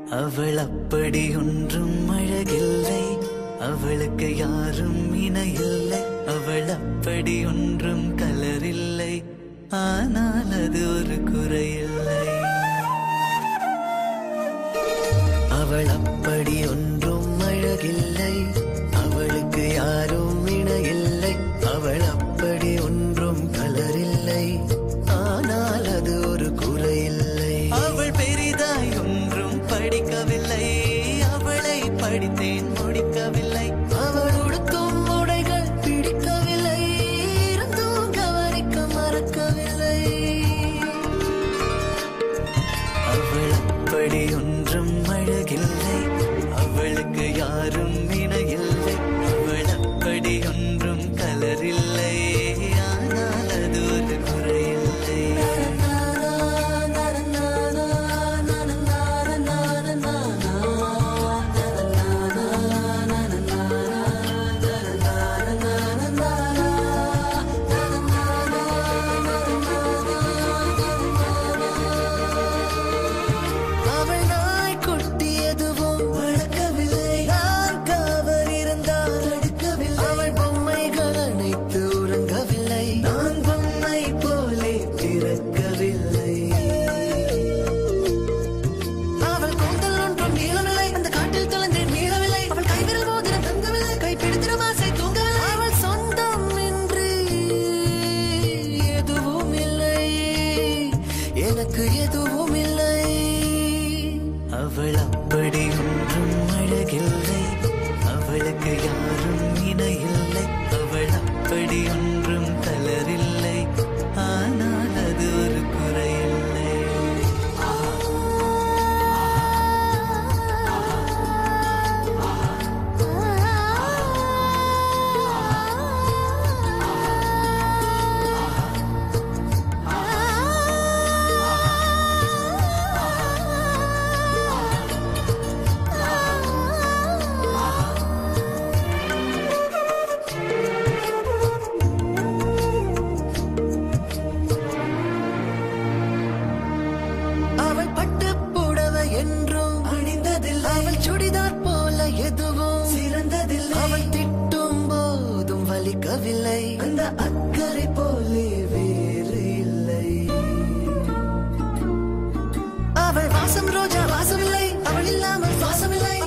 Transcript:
அவள் அப்படி ஒன்றும் அழகில்லை அவளுக்கு யாரும் இணையில்லை அவள் அப்படி ஒன்றும் கலரில்லை ஆனால் அது ஒரு குறையில்லை அவள் அப்படி ஒன்றும் அழகில்லை அவளுக்கு யாரும் இணையில்லை அவள் அப்படி ஒன்றும் கலரில்லை ஆனால் அது ஒரு குறையில்லை அவள் பெரிதாய் ஒன்றும் படிக்கவில்லை அவளை படித்தேன் முடிக்கவில்லை அவள் உடுத்தும் உடைகள் பிடிக்கவில்லை இருந்தும் கவனிக்க மறக்கவில்லை அவள் அப்படி ஒன்றும் அழகில்லை அவளுக்கு யாரும் இணையில்லை அவள் அப்படி ஒன்றும் கலரில்லை ஆனால் அது ஒரு குறையில்லை அவள் நாய் குட்டி எதுவும் வளர்க்கவில்லை நான் காவல் இருந்தால் தடுக்கவில்லை அவள் பொம்மைகள் அனைத்து உறங்கவில்லை நான் பொம்மை போலே பிறக்கவில்லை அவள் கூந்தல் ஒன்றும் நீளமில்லை அந்த காட்டில் தொலைந்தேன் மீளவில்லை அவள் கைவிரல் மோதிரம் தங்கவில்லை கை பிடித்திடும் ஆசை தூங்கவில்லை அவள் சொந்தம் இன்றி எதுவும் இல்லை எனக்கு எதுவும் இல்லை அவள் அப்படி ஒன்றும் அழகில்லை அவளுக்கு யாரும் இணையில்லை அவள் அப்படி ஒன்றும் கலரில்லை ஆனால் அது ஒரு குறையில்லை அவள் பட்டு புடவை என்றும் அணிந்ததில்லை அவள் சுடிதார் போல எதுவும் சிறந்ததில்லை அவள் திட்டும் போதும் வலிக்கவில்லை அந்த அக்கறை போலே வேறு இல்லை அவள் வாசம் ரோஜா வாசமில்லை அவள் இல்லாமல் வாசமில்லை